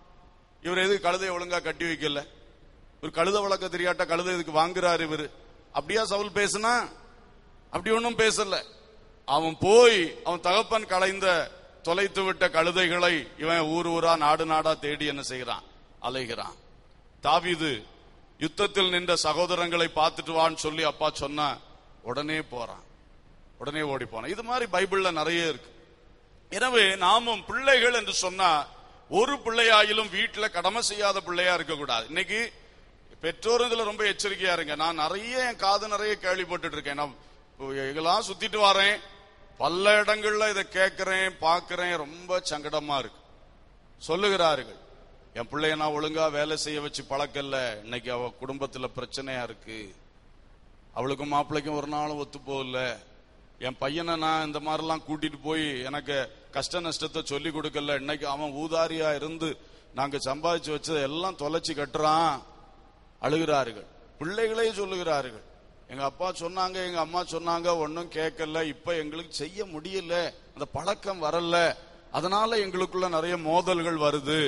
இவர் எதுக்கு கழுதையை ஒழுங்கா கட்டி வைக்கல ஒரு கழுதை வளர்க்க தெரியாட்ட கழுதை இதுக்கு வாங்குறாரு இவரு அப்படியா சவுல் பேசுனா அப்படி ஒண்ணும் பேசல அவன் போய் அவன் தகப்பன் கலைந்த தொலைத்து விட்ட கழுதைகளை இவன் ஊர் ஊரா நாடு நாடா தேடி என்ன செய்கிறான் அலைகிறான் தாவீது யுத்தத்தில் நின்ற சகோதரங்களை பார்த்துட்டு வான்னு சொல்லி அப்பா சொன்னா உடனே போறான் உடனே ஓடி போனான் இது மாதிரி பைபிள்ல நிறைய இருக்கு எனவே நாமும் பிள்ளைகள் என்று சொன்னா ஒரு பிள்ளையாயிலும் வீட்டுல கடமை செய்யாத பிள்ளையா இருக்க கூடாது இன்னைக்கு பெற்றோரும் இதுல ரொம்ப எச்சரிக்கையா இருங்க நான் நிறைய என் காது நிறைய கேள்விப்பட்டுட்டு இருக்கேன் நான் இதெல்லாம் சுத்திட்டு வரேன் பல இடங்கள்ல இதை கேட்கிறேன் பார்க்கிறேன் ரொம்ப சங்கடமா இருக்கு சொல்லுகிறார்கள் என் பிள்ளைய நான் ஒழுங்கா வேலை செய்ய வச்சு பழக்கல இன்னைக்கு அவ குடும்பத்துல பிரச்சனையா இருக்கு அவளுக்கும் மாப்பிள்ளைக்கும் ஒரு நாளும் ஒத்து போகல என் பையனை நான் இந்த மாதிரிலாம் கூட்டிட்டு போய் எனக்கு கஷ்ட நஷ்டத்தை சொல்லி கொடுக்கல இன்னைக்கு அவன் ஊதாரியா இருந்து நாங்க சம்பாதிச்சு வச்சதை எல்லாம் தொலைச்சு கட்டுறான் அழுகிறார்கள் பிள்ளைகளே சொல்லுகிறார்கள் எங்க அப்பா சொன்னாங்க எங்க அம்மா சொன்னாங்க ஒன்னும் கேட்கல இப்ப எங்களுக்கு செய்ய முடியல அந்த பழக்கம் வரல அதனால எங்களுக்குள்ள நிறைய மோதல்கள் வருது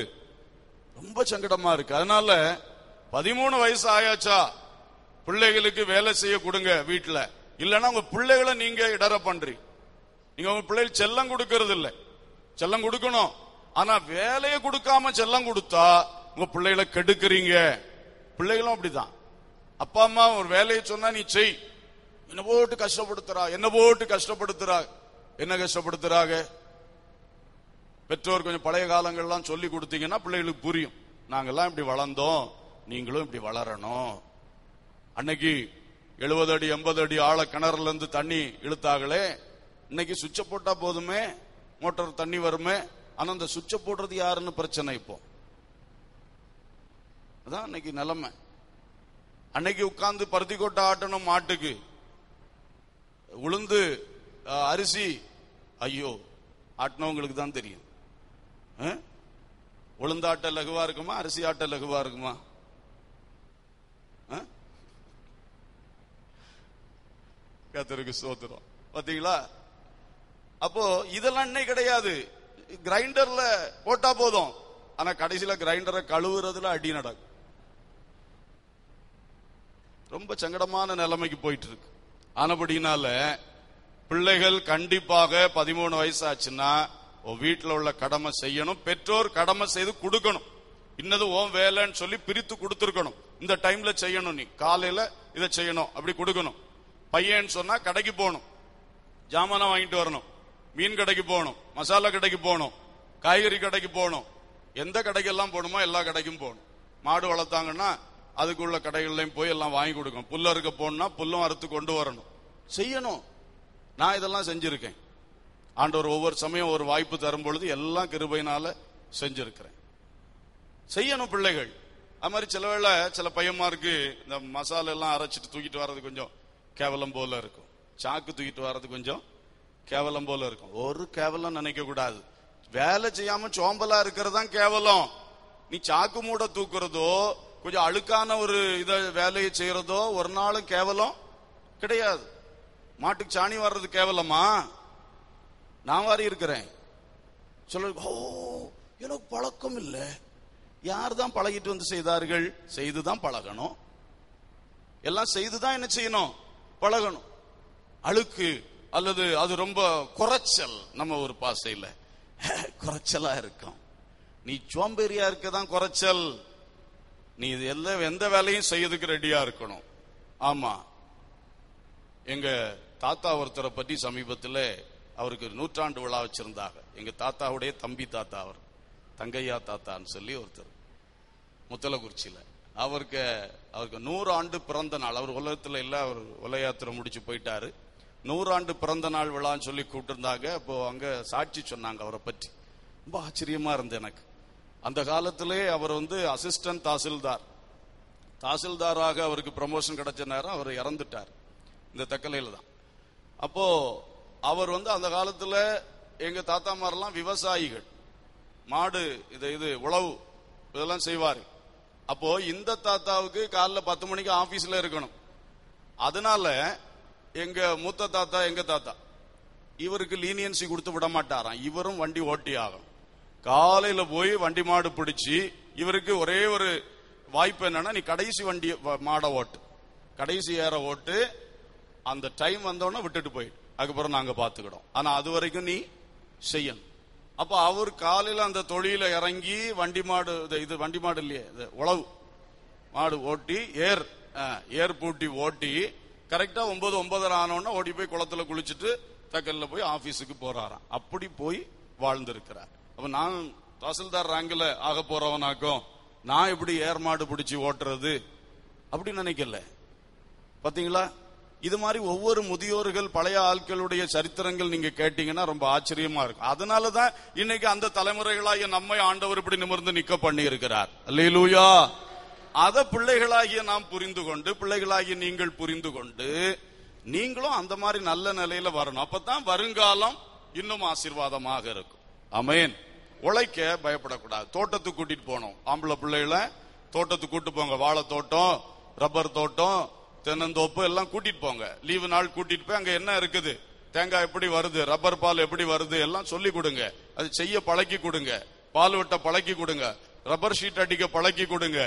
ரொம்ப சங்கடமா இருக்கு அதனால பதிமூணு வயசு ஆயாச்சா பிள்ளைகளுக்கு வேலை செய்ய கொடுங்க வீட்டுல இல்லைன்னா உங்க பிள்ளைகளை நீங்க இடற பண்றீங்க நீங்க உங்க பிள்ளைகள் செல்லம் கொடுக்கறது இல்ல செல்லம் கொடுக்கணும் ஆனா வேலையை கொடுக்காம செல்லம் கொடுத்தா உங்க பிள்ளைகளை கெடுக்குறீங்க பிள்ளைகளும் அப்படிதான் அப்பா அம்மா ஒரு வேலையை சொன்னா நீ செய் என்ன போட்டு கஷ்டப்படுத்துறா என்ன போட்டு கஷ்டப்படுத்துறா என்ன கஷ்டப்படுத்துறாங்க பெற்றோர் கொஞ்சம் பழைய காலங்கள்லாம் சொல்லி கொடுத்தீங்கன்னா பிள்ளைகளுக்கு புரியும் நாங்கெல்லாம் இப்படி வளர்ந்தோம் நீங்களும் இப்படி வளரணும் அன்னைக்கு எழுபது அடி எண்பது அடி ஆழ கிணறுல இருந்து தண்ணி இழுத்தாங்களே இன்னைக்கு சுவிட்ச போட்டா போதுமே மோட்டார் தண்ணி வருமே ஆனா அந்த சுவிட்ச போடுறது யாருன்னு பிரச்சனை இப்போ அதான் இன்னைக்கு நிலைமை அன்னைக்கு உட்கார்ந்து பருத்தி கொட்டை ஆட்டணும் மாட்டுக்கு உளுந்து அஹ், அரிசி ஐயோ ஆட்டினவங்களுக்கு தான் தெரியும் அஹ்? உளுந்து ஆட்ட லகுவா இருக்குமா அரிசி ஆட்ட லகுவா இருக்குமா அஹ்? கர்த்தருக்கு சோத்திரம் பாத்தீங்களா அப்போ இதெல்லாம் இன்னைக்கு கிடையாது கிரைண்டர்ல போட்டா போதும் ஆனா கடைசியில கிரைண்டரை கழுவுறதுல அடி நடக்கும் ரொம்ப சங்கடமான நிலைமைக்கு போயிட்டு இருக்கு ஆனபடினால பிள்ளைகள் கண்டிப்பாக பதிமூணு வயசு ஆச்சுன்னா உன் வீட்டுல உள்ள கடமை செய்யணும் பெற்றோர் கடமை செய்து கொடுக்கணும் இன்னது ஓன் வேலைன்னு சொல்லி பிரித்து கொடுத்துருக்கணும் இந்த டைம்ல செய்யணும் நீ காலையில இதை செய்யணும் அப்படி கொடுக்கணும் பையன் சொன்னா கடைக்கு போகணும் ஜாமான் வாங்கிட்டு வரணும் மீன் கடைக்கு போகணும் மசாலா கடைக்கு போகணும் காய்கறி கடைக்கு போகணும் எந்த கடைக்கெல்லாம் போகணுமோ எல்லா கடைக்கும் போகணும் மாடு வளர்த்தாங்கன்னா அதுக்குள்ள கடைகள்லையும் போய் எல்லாம் வாங்கி கொடுக்கணும் புல்ல இருக்க போகணும்னா புல்லும் அறுத்து கொண்டு வரணும் செய்யணும் நான் இதெல்லாம் செஞ்சிருக்கேன் ஆண்டவர் ஒவ்வொரு சமயம் ஒரு வாய்ப்பு தரும் பொழுது எல்லாம் கிருபையினால செஞ்சிருக்கிறேன் செய்யணும் பிள்ளைகள் அது மாதிரி சில வேளை சில பையன்மாருக்கு இந்த மசாலா எல்லாம் அரைச்சிட்டு தூக்கிட்டு வர்றது கொஞ்சம் கேவலம் போல இருக்கும் சாக்கு தூக்கிட்டு வர்றது கொஞ்சம் கேவலம் போல இருக்கும் ஒரு கேவலம் நினைக்க கூடாது வேலை செய்யாம சோம்பலா இருக்கிறது தான் கேவலம் நீ சாக்கு மூட தூக்குறதோ கொஞ்சம் அழுக்கான ஒரு இத வேலையை செய்யறதோ ஒரு நாளும் கேவலம் கிடையாது மாட்டுக்கு சாணி வர்றது கேவலமா நான் வாரி இருக்கிறேன் சொல்ல ஓ எனக்கு பழக்கம் இல்லை யார் தான் பழகிட்டு வந்து செய்தார்கள் செய்துதான் பழகணும் எல்லாம் செய்துதான் என்ன செய்யணும் பழகணும் அழுக்கு அல்லது அது ரொம்ப குறைச்சல் நம்ம ஒரு பாசையில குறைச்சலா இருக்கும் நீ சோம்பேறியா இருக்கதான் குறைச்சல் நீ இது எல்லா எந்த வேலையும் செய்யறதுக்கு ரெடியா இருக்கணும் ஆமா எங்க தாத்தா ஒருத்தரை பற்றி சமீபத்தில் அவருக்கு நூற்றாண்டு விழா வச்சிருந்தாங்க எங்க தாத்தாவுடைய தம்பி தாத்தா அவர் தங்கையா தாத்தான்னு சொல்லி ஒருத்தர் முத்தலகுறிச்சியில அவருக்கு அவருக்கு நூறு ஆண்டு பிறந்த நாள் அவர் உலகத்துல இல்ல அவர் உலக யாத்திரை முடிச்சு போயிட்டாரு நூறாண்டு பிறந்த நாள் விழான்னு சொல்லி கூப்பிட்டிருந்தாங்க அப்போ அங்க சாட்சி சொன்னாங்க அவரை பற்றி ரொம்ப ஆச்சரியமா இருந்தது எனக்கு அந்த காலத்திலே அவர் வந்து அசிஸ்டன்ட் தாசில்தார் தாசில்தாராக அவருக்கு ப்ரமோஷன் கிடைச்ச நேரம் அவர் இறந்துட்டார் இந்த தக்கலையில தான் அப்போ அவர் வந்து அந்த காலத்துல எங்க தாத்தாமாரெல்லாம் விவசாயிகள் மாடு இது இது உழவு இதெல்லாம் செய்வாரு அப்போ இந்த தாத்தாவுக்கு காலைல பத்து மணிக்கு ஆபீஸ்ல இருக்கணும் அதனால எங்க மூத்த தாத்தா எங்க தாத்தா இவருக்கு லீனியன்சி கொடுத்து விட மாட்டாராம் இவரும் வண்டி ஓட்டி ஆகும் காலையில போய் வண்டி மாடு பிடிச்சி இவருக்கு ஒரே ஒரு வாய்ப்பு என்னன்னா நீ கடைசி வண்டி வ- மாடை ஓட்டு கடைசி ஏற ஓட்டு அந்த டைம் வந்தோடனே விட்டுட்டு போயிடு அதுக்கப்புறம் நாங்க பாத்துக்கிடும் ஆனா அது வரைக்கும் நீ செய்யணும் அப்ப அவர் காலையில அந்த தொழில இறங்கி வண்டி மாடு இது- இது வண்டி மாடு இல்லையே இது உழவு மாடு ஓட்டி ஏர் ஆ, ஏர் பூட்டி ஓட்டி கரெக்டா ஒன்பது ஒன்பதரை ஆனோடனே ஓடி போய் குளத்துல குளிச்சுட்டு தக்கல்ல போய் ஆபீஸுக்கு போறாராம் அப்படி போய் வாழ்ந்திருக்கிறார் அப்ப நான் தாசில்தார் ரேங்கில் ஆக போறவனாக்கும் நான் எப்படி ஏர் மாடு பிடிச்சி ஓட்டுறது அப்படி நினைக்கல பாத்தீங்களா இது மாதிரி ஒவ்வொரு முதியோர்கள் பழைய ஆட்களுடைய சரித்திரங்கள் நீங்க கேட்டீங்கன்னா ரொம்ப ஆச்சரியமா இருக்கும் அதனாலதான் இன்னைக்கு அந்த தலைமுறைகளாகிய நம்மை ஆண்டவர் இப்படி நிமிர்ந்து நிக்க பண்ணி இருக்கிறார் அல்லேலூயா அத பிள்ளைகளாகிய நாம் புரிந்து கொண்டு பிள்ளைகளாகிய நீங்கள் புரிந்து கொண்டு நீங்களும் அந்த மாதிரி நல்ல நிலையில வரணும் அப்பதான் வருங்காலம் இன்னும் ஆசீர்வாதமாக இருக்கும் அமேன் உழைக்க பயப்படக்கூடாது தோட்டத்துக்கு கூட்டிட்டு போனோம் ஆம்பளை பிள்ளைகளை தோட்டத்துக்கு கூட்டு போங்க வாழை தோட்டம் ரப்பர் தோட்டம் தென்னந்தோப்பு எல்லாம் கூட்டிட்டு போங்க லீவு நாள் கூட்டிட்டு போய் அங்க என்ன இருக்குது தேங்காய் எப்படி வருது ரப்பர் பால் எப்படி வருது எல்லாம் சொல்லி கொடுங்க அது செய்ய பழக்கி கொடுங்க பால் வெட்ட பழக்கி கொடுங்க ரப்பர் ஷீட் அடிக்க பழக்கி கொடுங்க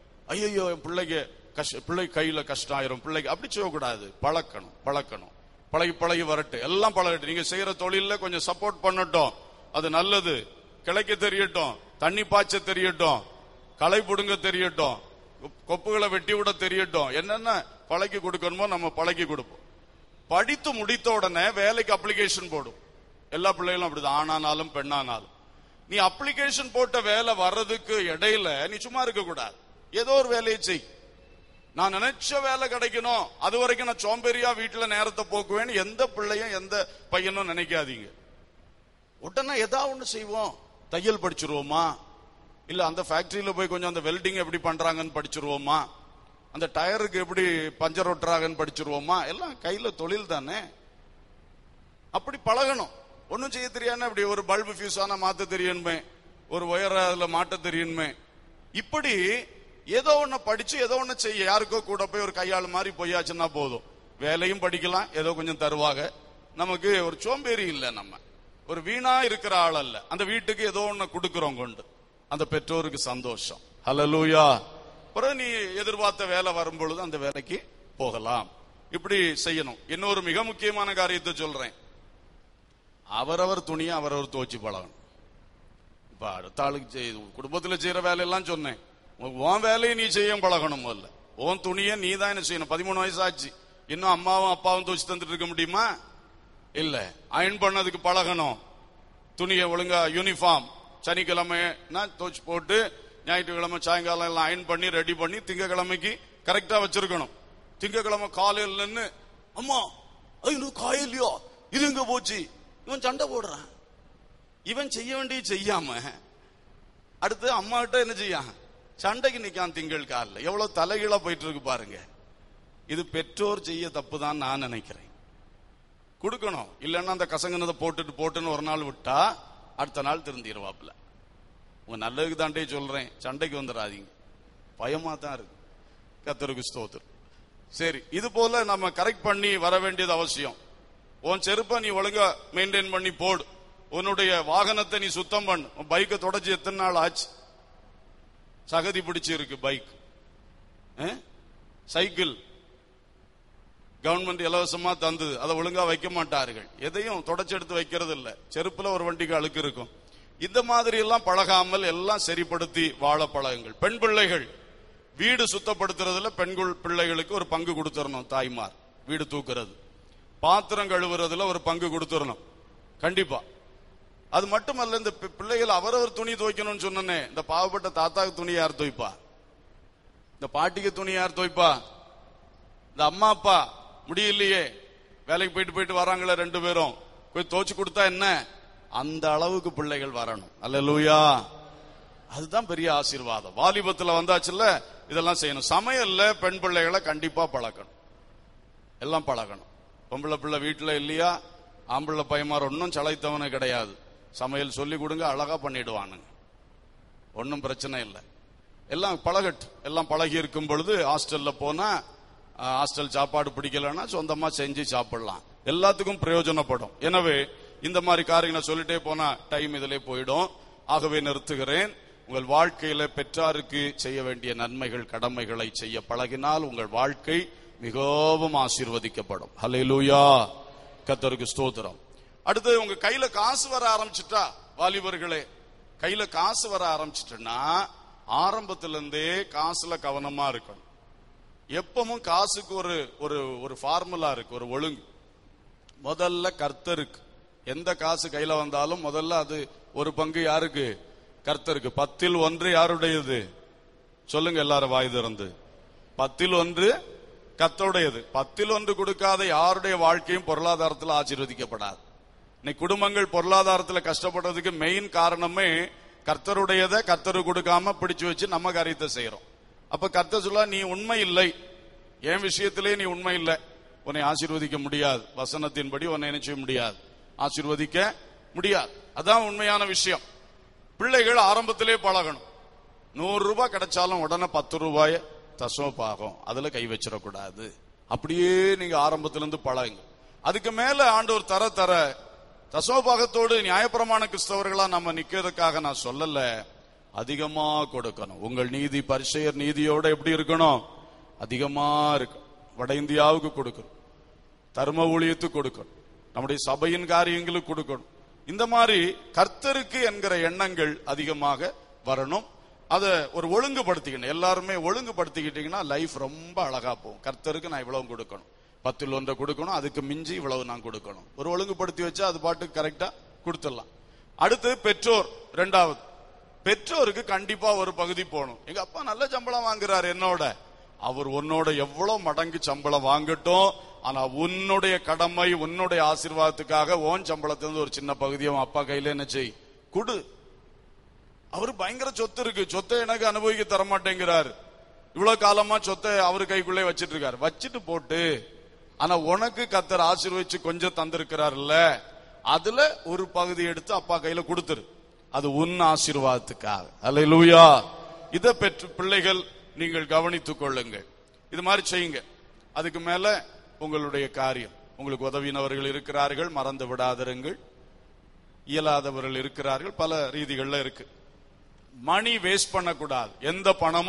ஐயோ என் பிள்ளைக்கு கஷ்ட பிள்ளை கையில கஷ்டம் ஆயிரும் பிள்ளைக்கு அப்படி செய்யக்கூடாது பழக்கணும் பழக்கணும் பழகி பழகி வரட்டு எல்லாம் பழகட்டும் நீங்க செய்யற தொழில்ல கொஞ்சம் சப்போர்ட் பண்ணட்டும் அது நல்லது கிளைக்க தெரியட்டும் தண்ணி பாய்ச்ச தெரியட்டும் களை புடுங்க தெரியட்டும் கொப்- கொப்புகளை வெட்டி விட தெரியட்டும் என்னென்ன பழக்கி கொடுக்கணுமோ நம்ம பழக்கி கொடுப்போம் படித்து முடித்த உடனே வேலைக்கு அப்ளிகேஷன் போடும் எல்லா பிள்ளைகளும் அப்படிதான் ஆணானாலும் பெண்ணானாலும் நீ அப்ளிகேஷன் போட்ட வேலை வர்றதுக்கு இடையில நீ சும்மா இருக்க கூடாது ஏதோ ஒரு வேலையை செய் நான் நினைச்ச வேலை கிடைக்கணும் அது வரைக்கும் நான் சோம்பேறியா வீட்டுல நேரத்தை போக்குவேன்னு எந்த பிள்ளையும் எந்த பையனும் நினைக்காதீங்க உடனே ஏதாவது ஒண்ணு செய்வோம் தையல் படிச்சிருவோமா இல்ல அந்த ஃபேக்டரியில போய் கொஞ்சம் அந்த வெல்டிங் எப்படி பண்றாங்கன்னு படிச்சிருவோமா அந்த டயருக்கு எப்படி பஞ்சர் ஒட்டுறாங்கன்னு படிச்சிருவோமா எல்லாம் கையில தொழில் தானே அப்படி பழகணும் ஒண்ணும் செய்ய தெரியாம அப்படி ஒரு பல்பு ஃபியூஸ் ஆனா மாத்த தெரியணுமே ஒரு ஒயரை அதுல மாட்ட தெரியணுமே இப்படி ஏதோ ஒண்ணு படிச்சு ஏதோ ஒண்ணு செய்ய யாருக்கோ கூட போய் ஒரு கையாள் மாதிரி போயாச்சுன்னா போதும் வேலையும் படிக்கலாம் ஏதோ கொஞ்சம் தருவாங்க நமக்கு ஒரு சோம்பேறி இல்ல நம்ம ஒரு வீணா இருக்கிற ஆள் அல்ல அந்த வீட்டுக்கு ஏதோ ஒண்ணு கொடுக்கிறோம் கொண்டு அந்த பெற்றோருக்கு சந்தோஷம் ஹalleluya பிறகு நீ எதிர்பார்த்த வேலை வரும் பொழுது அந்த வேலைக்கு போகலாம் இப்படி செய்யணும் இன்னொரு மிக முக்கியமான காரியத்தை சொல்றேன் அவரவர் துணியை அவரவர் துவச்சு பழகணும் இப்ப அடுத்த ஆளுக்கு செய்து குடும்பத்துல செய்யற வேலையெல்லாம் சொன்னேன் உன் உன் வேலையை நீ செய்ய பழகணும் முதல்ல உன் துணியை நீ தான் என்ன செய்யணும் பதிமூணு வயசு ஆச்சு இன்னும் அம்மாவும் அப்பாவும் துவச்சு தந்துட்டு இருக்க முடியுமா இல்ல அயன் பண்ணதுக்கு பழகணும் துணியை ஒழுங்கா யூனிஃபார்ம் சனிக்கிழமைனா துவச்சு போட்டு ஞாயிற்றுக்கிழமை சாயங்காலம் எல்லாம் அயன் பண்ணி ரெடி பண்ணி திங்கக்கிழமைக்கு கரெக்டா வச்சிருக்கணும் திங்கக்கிழமை காலையில் நின்னு அம்மா ஐநூறு காயில்லையோ இது எங்க போச்சு இவன் சண்டை போடுறான் இவன் செய்ய வேண்டிய செய்யாம அடுத்து அம்மா கிட்ட என்ன செய்யான் சண்டைக்கு நிக்கான் திங்கள் காலில் எவ்வளவு தலைகீழா போயிட்டு இருக்கு பாருங்க இது பெற்றோர் செய்ய தப்பு தான் நான் நினைக்கிறேன் கொடுக்கணும் இல்லைன்னா அந்த கசங்கினதை போட்டுட்டு போட்டுன்னு ஒரு நாள் விட்டா அடுத்த நாள் திருந்திடுவாப்புல உங்க நல்லதுக்கு தாண்டே சொல்றேன் சண்டைக்கு வந்துடாதீங்க பயமா தான் இருக்கு கத்தருக்கு ஸ்தோத்திரம் சரி இது போல நம்ம கரெக்ட் பண்ணி வர வேண்டியது அவசியம் உன் செருப்பை நீ ஒழுங்கா மெயின்டைன் பண்ணி போடு உன்னுடைய வாகனத்தை நீ சுத்தம் பண்ணு உன் பைக்கை தொடச்சி எத்தனை நாள் ஆச்சு சகதி பிடிச்சு இருக்கு பைக் சைக்கிள் கவர்மெண்ட் இலவசமா தந்தது அதை ஒழுங்கா வைக்க மாட்டார்கள் எதையும் தொடச்சி எடுத்து வைக்கிறது இல்ல செருப்புல ஒரு வண்டிக்கு அழுக்கு இருக்கும் இந்த மாதிரி எல்லாம் பழகாமல் எல்லாம் சரிப்படுத்தி வாழ பழகுங்கள் பெண் பிள்ளைகள் வீடு சுத்தப்படுத்துறதுல பெண்கள் பிள்ளைகளுக்கு ஒரு பங்கு கொடுத்துடணும் தாய்மார் வீடு தூக்குறது பாத்திரம் கழுவுறதுல ஒரு பங்கு கொடுத்துடணும் கண்டிப்பா அது மட்டுமல்ல இந்த பி- பிள்ளைகள் அவரவர் துணி துவைக்கணும்னு சொன்னனே இந்த பாவப்பட்ட தாத்தாக்கு துணி யார் துவைப்பா இந்த பாட்டிக்கு துணி யார் துவைப்பா இந்த அம்மா அப்பா முடியலையே வேலைக்கு போயிட்டு போயிட்டு வராங்களே ரெண்டு பேரும் போய் துவைச்சு கொடுத்தா என்ன அந்த அளவுக்கு பிள்ளைகள் வரணும் அல்லேலூயா அதுதான் பெரிய ஆசீர்வாதம் வாலிபத்துல வந்தாச்சுல்ல இதெல்லாம் செய்யணும் சமையல்ல பெண் பிள்ளைகளை கண்டிப்பா பழக்கணும் எல்லாம் பழகணும் பொம்பளை பிள்ளை வீட்டுல இல்லையா ஆம்பளை பையமார் ஒன்னும் சளைத்தவனு கிடையாது சமையல் சொல்லி கொடுங்க அழகா பண்ணிடுவானுங்க ஒன்றும் பிரச்சனை இல்லை எல்லாம் பழகட்டு எல்லாம் பழகி இருக்கும் பொழுது ஹாஸ்டல்ல போனா அஹ், ஹாஸ்டல் சாப்பாடு பிடிக்கலன்னா சொந்தமா செஞ்சு சாப்பிடலாம் எல்லாத்துக்கும் பிரயோஜனப்படும் எனவே இந்த மாதிரி காரியங்களை சொல்லிட்டே போனா டைம் இதிலே போயிடும் ஆகவே நிறுத்துகிறேன் உங்கள் வாழ்க்கையில பெற்றாருக்கு செய்ய வேண்டிய நன்மைகள் கடமைகளை செய்ய பழகினால் உங்கள் வாழ்க்கை மிகவும் ஆசீர்வதிக்கப்படும் ஹalleluya கர்த்தருக்கு ஸ்தோத்திரம் அடுத்து உங்க கையில காசு வர ஆரம்பிச்சிட்டா வாலிபர்களே கையில காசு வர ஆரம்பிச்சிட்டுன்னா ஆரம்பத்துல இருந்தே காசுல கவனமா இருக்கணும் எப்பவும் காசுக்கு ஒரு ஒரு ஒரு ஃபார்முலா இருக்கு ஒரு ஒழுங்கு முதல்ல கர்த்தருக்கு எந்த காசு கையில வந்தாலும் முதல்ல அது ஒரு பங்கு யாருக்கு கர்த்தருக்கு பத்தில் ஒன்று யாருடையது சொல்லுங்க எல்லாரும் வாய் திறந்து பத்தில் ஒன்று கர்த்தருடையது பத்தில் ஒன்று கொடுக்காத யாருடைய வாழ்க்கையும் பொருளாதாரத்தில் ஆசீர்வதிக்கப்படாது இன்னைக்கு குடும்பங்கள் பொருளாதாரத்துல கஷ்டப்படுறதுக்கு மெயின் காரணமே கர்த்தருடையதை கர்த்தரு கொடுக்காம பிடிச்சு வச்சு நம்ம காரியத்தை செய்யறோம் அப்ப கர்த்தர் சொல்ல நீ உண்மை இல்லை என் விஷயத்திலே நீ உண்மை இல்லை உன்னை ஆசீர்வதிக்க முடியாது வசனத்தின்படி உன்னை என்ன செய்ய முடியாது ஆசீர்வதிக்க முடியாது அதான் உண்மையான விஷயம் பிள்ளைகள் ஆரம்பத்திலே பழகணும் நூறு ரூபாய் கிடைச்சாலும் உடனே பத்து ரூபாய தசம பாகம் அதுல கை வச்சிடக்கூடாது அப்படியே நீங்க ஆரம்பத்துல இருந்து பழகுங்க அதுக்கு மேல ஆண்டவர் தர தர தசோபாகத்தோடு நியாயப்பிரமாண கிறிஸ்தவர்களா நம்ம நிக்கிறதுக்காக நான் சொல்லல அதிகமா கொடுக்கணும் உங்கள் நீதி பரிசெயர் நீதியோட எப்படி இருக்கணும் அதிகமா இருக்கு வட இந்தியாவுக்கு கொடுக்கணும் தர்ம ஊழியத்துக்கு கொடுக்கணும் நம்முடைய சபையின் காரியங்களுக்கு கொடுக்கணும் இந்த மாதிரி கர்த்தருக்கு என்கிற எண்ணங்கள் அதிகமாக வரணும் அதை ஒரு ஒழுங்குபடுத்திக்கணும் எல்லாருமே ஒழுங்குபடுத்திக்கிட்டீங்கன்னா லைஃப் ரொம்ப அழகா போகும் கர்த்தருக்கு நான் இவ்வளவு கொடுக்கணும் பத்தில் ஒன்றை கொடுக்கணும் அதுக்கு மிஞ்சி இவ்வளவு நான் கொடுக்கணும் ஒரு ஒழுங்குபடுத்தி வச்சா அது பாட்டுக்கு கரெக்டா கொடுத்துடலாம் அடுத்து பெற்றோர் ரெண்டாவது பெற்றோருக்கு கண்டிப்பா ஒரு பகுதி போகணும் எங்க அப்பா நல்ல சம்பளம் வாங்குறாரு என்னோட அவர் உன்னோட எவ்வளவு மடங்கு சம்பளம் வாங்கட்டும் ஆனா உன்னுடைய கடமை உன்னுடைய ஆசீர்வாதத்துக்காக ஓன் சம்பளத்திலிருந்து ஒரு சின்ன பகுதியை உன் அப்பா கையில என்ன செய் குடு அவரு பயங்கர சொத்து இருக்கு சொத்தை எனக்கு அனுபவிக்க தர மாட்டேங்கிறாரு இவ்வளவு காலமா சொத்தை அவரு கைக்குள்ளே வச்சிட்டு இருக்காரு வச்சிட்டு போட்டு ஆனா உனக்கு கத்தர் ஆசீர்வதிச்சு கொஞ்சம் தந்திருக்கிறாருல்ல அதுல ஒரு பகுதி எடுத்து அப்பா கையில கொடுத்துரு அது உன் ஆசீர்வாதத்துக்காக அல்லேலூயா இதை பெற்று பிள்ளைகள் நீங்கள் கவனித்துக் கொள்ளுங்கள் இது மாதிரி செய்யுங்க அதுக்கு மேல உங்களுடைய காரியம் உங்களுக்கு உதவினவர்கள் இருக்கிறார்கள் மறந்து விடாதிருங்கள் இயலாதவர்கள் இருக்கிறார்கள் பல ரீதிகள்ல இருக்கு மணி வேஸ்ட் பண்ணக்கூடாது எந்த பணமும்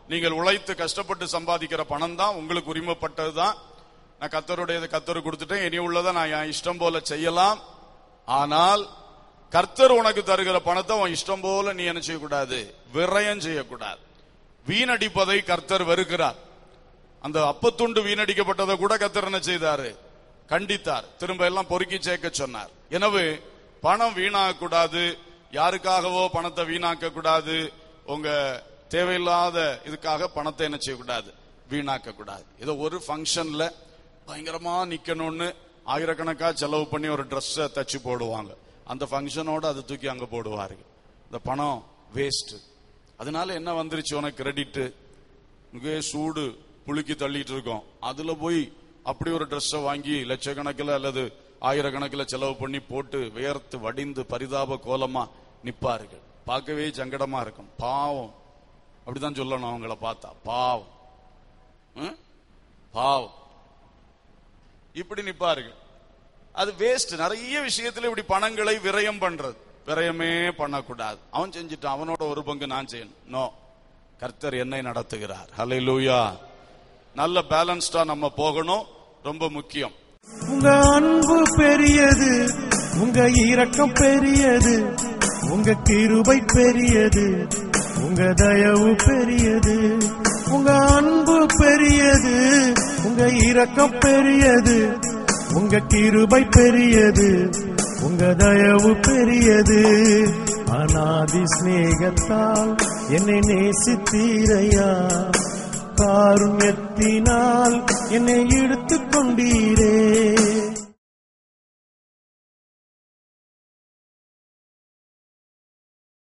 நீங்கள் உழைத்து கஷ்டப்பட்டு சம்பாதிக்கிற பணம் தான் உங்களுக்கு உரிமைப்பட்டது தான் நான் கத்தருடையது கத்தரு கொடுத்துட்டேன் இனி உள்ளதை நான் என் இஷ்டம் போல செய்யலாம் ஆனால் கர்த்தர் உனக்கு தருகிற பணத்தை உன் இஷ்டம் போல நீ என்ன செய்யக்கூடாது விரயம் செய்யக்கூடாது வீணடிப்பதை கர்த்தர் வெறுக்கிறார் அந்த அப்பத்துண்டு வீணடிக்கப்பட்டதை கூட கர்த்தர் என்ன செய்தாரு கண்டித்தார் திரும்ப எல்லாம் பொறுக்கி சேர்க்க சொன்னார் எனவே பணம் வீணாக கூடாது யாருக்காகவோ பணத்தை வீணாக்க கூடாது உங்க தேவையில்லாத இதுக்காக பணத்தை என்ன செய்யக்கூடாது வீணாக்க கூடாது ஏதோ ஒரு ஃபங்க்ஷன்ல பயங்கரமா நிக்கணும்னு ஆயிரக்கணக்கா செலவு பண்ணி ஒரு ட்ரெஸ்ஸை தச்சு போடுவாங்க அந்த ஃபங்க்ஷனோட அதை தூக்கி அங்க போடுவார்கள் இந்த பணம் வேஸ்ட் அதனால என்ன வந்துருச்சு உனக்கு கிரெடிட் மிக சூடு புளுக்கி தள்ளிட்டு இருக்கோம் அதுல போய் அப்படி ஒரு ட்ரெஸ்ஸை வாங்கி லட்சக்கணக்கில் அல்லது ஆயிரக்கணக்கில் செலவு பண்ணி போட்டு வேர்த்து வடிந்து பரிதாப கோலமா நிப்பார்கள் பார்க்கவே சங்கடமா இருக்கும் பாவம் அப்படிதான் சொல்லணும் அவங்கள பார்த்தா பாவம் ம்? பாவம் இப்படி நிப்பார்கள் அது வேஸ்ட் நிறைய விஷயத்துல இப்படி பணங்களை விரயம் பண்றது விரயமே பண்ணக்கூடாது அவன் செஞ்சுட்டான் அவனோட ஒரு பங்கு நான் செய்யணும் நோ கர்த்தர் என்னை நடத்துகிறார் ஹalleluya நல்ல பேலன்ஸ்டா நம்ம போகணும் ரொம்ப முக்கியம் உங்க அன்பு பெரியது உங்க இரக்கம் பெரியது உங்க கிருபை பெரியது உங்க தயவு பெரியது உங்க அன்பு பெரியது உங்க இரக்கம் பெரியது உங்க கிருபை பெரியது உங்க தயவு பெரியது அநாதி சிநேகத்தால் என்னை நேசித்தீரையா காருண்யத்தினால் என்னை இழுத்துக் கொண்டீரே